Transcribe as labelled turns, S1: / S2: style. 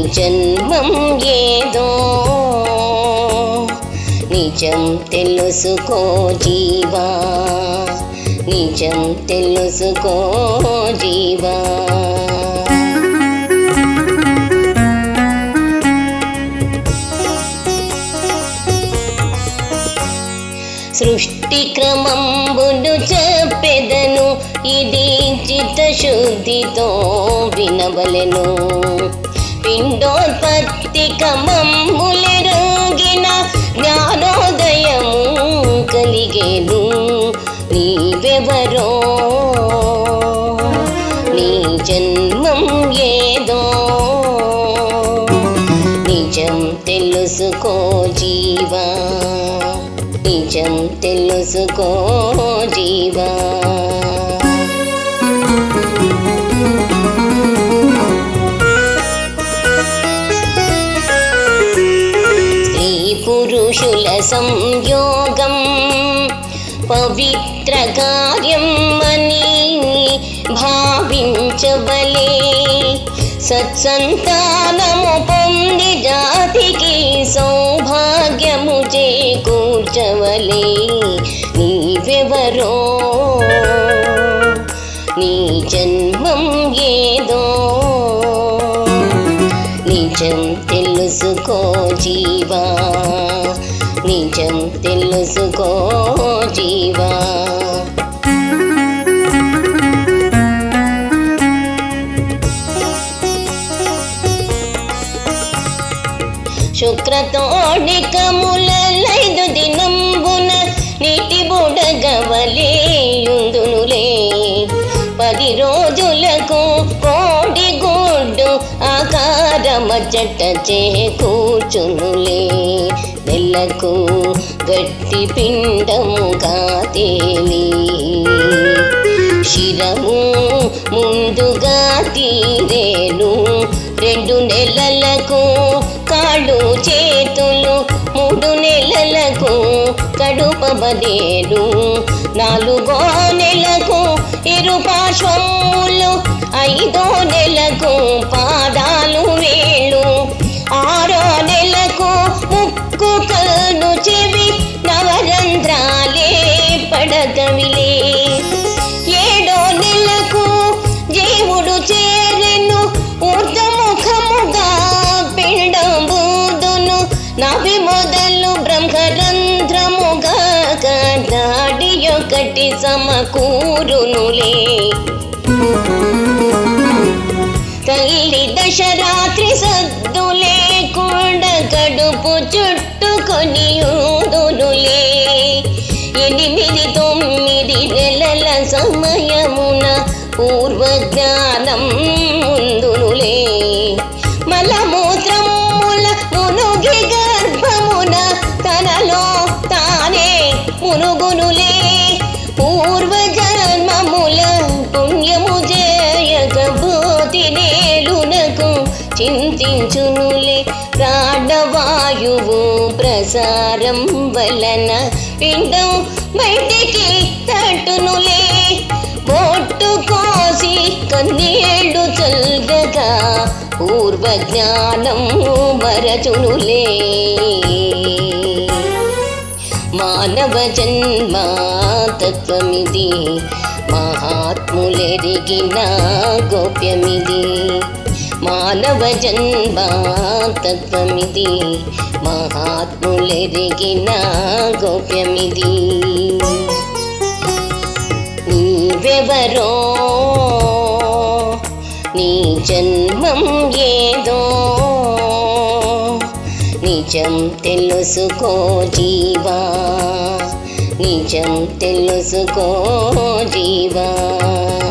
S1: జన్మం ఏదో నిజం తెలుసుకో జీవా నిజం తెలుసుకో జీవా సృష్టి క్రమంబును చెప్పెదను ఇది చిత్తశుద్ధితో వినవలెను పిండోత్పత్తి కమమ్ములెరుగిన జ్ఞానోదయము కలిగేను నీవెవరో నీ జన్మం ఏదో నిజం తెలుసుకో జీవా నిజం తెలుసుకో జీవా స్త్రీ పురుషుల సంయోగం పవిత్ర కార్యం అని భావించబలే సత్సంతానము పొంది జాతికి సౌభాగ్యము చేకూర్చవలే నీవెవరో నీ జన్మం ఏదో నిజం తెలుసుకో జీవా నిజం తెలుసుకో జీవా శుక్రతోడికములైదు దినంబున నీటి బుడగవలేయుందునులే పది రోజులకు కోడి గుడ్డు ఆకారమచ్చట చేకూర్చునులే నెలకు గట్టి పిండముగా తేలి శిరము ముందుగా తీరేను రెండు నెలలకు కాళ్ళు చేతులు మూడు నెలలకు కడుపబదేను నాలుగో నెలకు ఇరు పార్శ్వములు ఐదో నెలకు పాదాలు వేళ్ళు ఆరో నెలకు ముక్కు కన్ను చెవి నవరంధ్రాలే పడగవిలే ఏడో నెలకు జీవుడు చేరెను ఊర్ధముఖముగా పిండంబుదును నవి మొదలు బ్రహ్మరంధ్రముగా కడాడి ఒకటి సమకూరునులే తల్లి దశరాత్రి సద్దు లేకుండా కడుపు చుట్టుకొని ఊదునులే ఎనిమిది తొమ్మిది నెలల సమయమున పూర్వ జ్ఞానం ముందునులే మలమూత్రముల మునుగి గర్భమున తనలో తానే మునుగునులే పూర్వ జన్మముల పుణ్యము చేయకపోతి నేలునకు చింతించునులే ప్రాణవాయువు ప్రసారం వలన పిండం బయటికి తట్టునులే బొట్టు కోసి కన్నీళ్లు చల్గగా పూర్వ జ్ఞానం మరచునులే మానవ జన్మ తత్వమిది మహాత్ములెరిగిన గోప్యమిది మానవ జన్మ తత్వమిది మహాత్ములెరిగిన గోప్యమిది నీవెవరో నీ జన్మం ఏదో నిజం తెలుసుకో జీవా నిజం తెలుసుకో జీవా